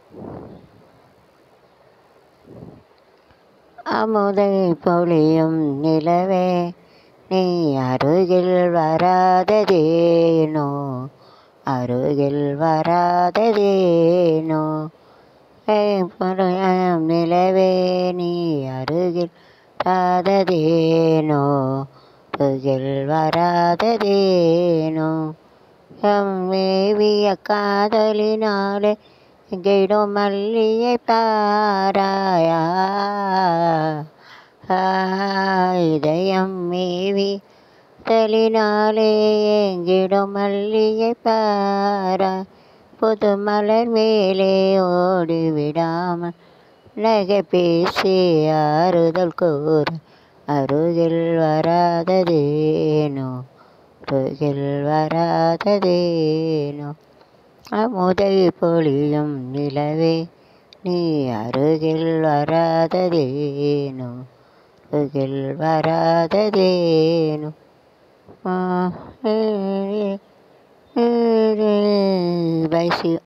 அமுதை பொழியும் நிலவே நீ அருகில் வராததேனோ அருகில் வராததேனோ பொழியும் நிலவே நீ அருகில் வராததேனோ அருகில் வராததேனோ எம் மேவிய காதலினாலே எங்கிடும் மல்லியை பாராயா இதயம் மேவி தலினாலே எங்கிடும் மல்லியை பாரா புது மலர் மேலே ஓடி விடாமல் நகை பேசி ஆறுதல் கூற அருகில் வராததேனோ அருகில் வராததேனோ அமுதை பொழியும் நிலவே நீ அருகில் வராததேனோ அருகில் வராததேனோ பை சி